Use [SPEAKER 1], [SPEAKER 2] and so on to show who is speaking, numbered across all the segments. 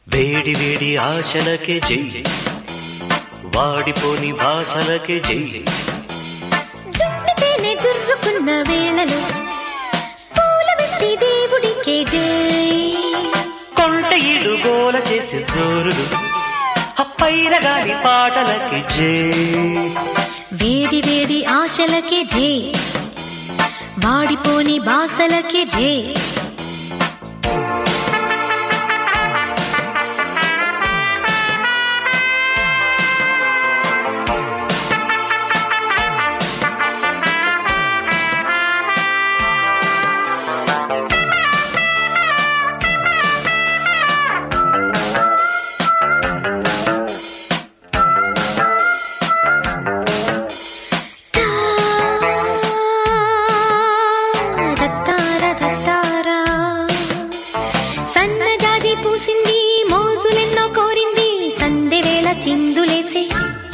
[SPEAKER 1] వేడి వేడి ఆశలకే జై వాడిపోని భాషలకే జై
[SPEAKER 2] జుట్టుతేనే జుర్రుకున్న వేళలో పూల పెట్టి దేవుడికే జై
[SPEAKER 1] కొంట ఇడు గోల చేసి జోరులు అప్పైన గాని పాటలకి జై
[SPEAKER 2] వేడి వేడి ఆశలకే జై వాడిపోని బాసలకే జై తా, దత్తార దత్తారా. సన్నజాజి పూసింది మోజులెన్నో కోరింది సందె వేళ చిందులేసే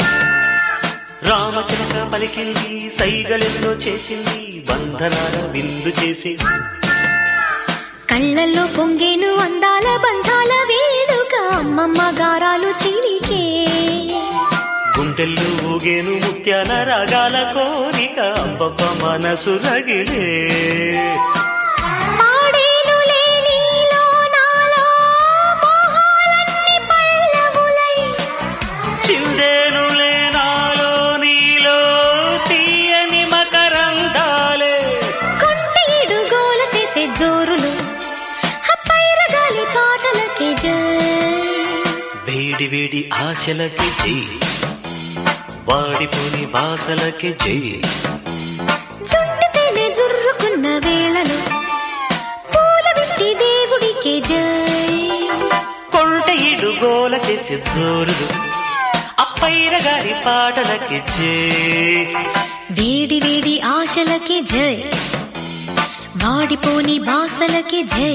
[SPEAKER 1] రామచిలక పలికింది సైగలెన్నో చేసింది బంధనాల విందు చేసి
[SPEAKER 2] కళ్ళల్లో పొంగేను అందాల బంధాల వేడుక అమ్మమ్మ గారాలు చిలికే
[SPEAKER 1] గుండెల్లో ఊగేను ముత్యాల రాగాల కోరిక అబ్బబ్బ మనసు రగిలే
[SPEAKER 2] పాడేనులే నీలో నాలో మోహాలన్నీ పల్లవులై
[SPEAKER 1] చిందేనులే నాలో నీలో తీయని మకరందాలే
[SPEAKER 2] కొంటేడు గోల చేసే జోరులు హప్పైర గాలి పాటలకే జై
[SPEAKER 1] వేడి వేడి ఆశలకి జై వాడిపోని బాసలకి జై
[SPEAKER 2] జుట్టుతేనే జుర్రుకున్న వేళలో పూల పెట్టి దేవుడికే జై
[SPEAKER 1] కొంట ఇడు గోల చేసి జోరులు అప్పైర గారి పాటలకి జై
[SPEAKER 2] వేడి వేడి ఆశలకే జై వాడిపోని బాసలకే జై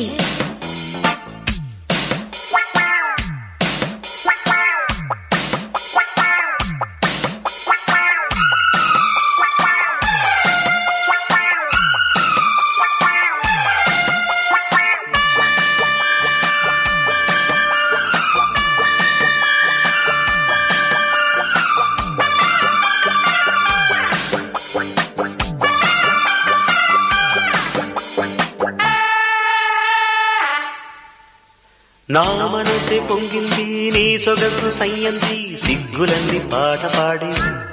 [SPEAKER 1] నా మనసే పొంగింది నీ సొగసు సయ్యంది సిగ్గులన్నీ పాట పాడి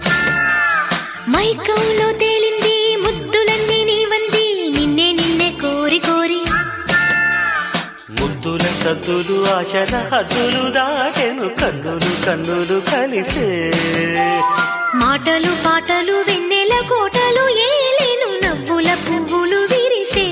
[SPEAKER 2] మైకంలో తేలింది ముద్దులన్నీ నీవంది నిన్నే నిన్నే కోరి కోరి
[SPEAKER 1] ముద్దుల సద్దులు ఆశల హద్దులు దాటెను కన్నులు కన్నులు కలిసే
[SPEAKER 2] మాటలు పాటలు వెన్నెల కోటలు ఏలేను నవ్వుల పువ్వులు విరిసే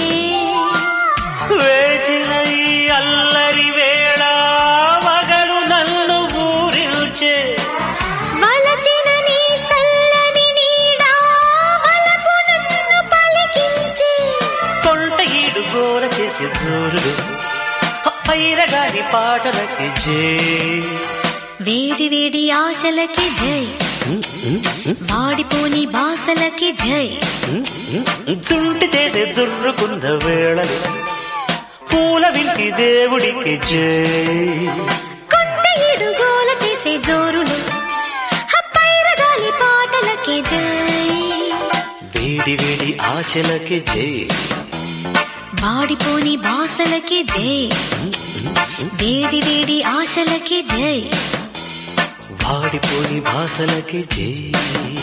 [SPEAKER 1] వేచిన ఈ అల్లరి వేళ మగలు నన్ను ఊరిల్చే
[SPEAKER 2] వలచిన నీ చల్లని నీడా వలపు నన్ను పలికించే
[SPEAKER 1] కొంట ఈడు గోర చేసి జోరులు పైరగాడి పాటలకి జే
[SPEAKER 2] వేడి వేడి ఆశలకి జై వాడిపోని బాసలకి జై
[SPEAKER 1] జుంటి తేనె జుర్రుకున్న వేళలు పూల వింటి దేవుడికి జై
[SPEAKER 2] కొండ ఏడు గోల చేసే జోరులు హప్పైర గాలి పాటలకి జై
[SPEAKER 1] వేడి వేడి ఆశలకి జై
[SPEAKER 2] వాడిపోని బాసలకి జై వేడి వేడి ఆశలకి జై
[SPEAKER 1] వాడిపోని భాషలకి జై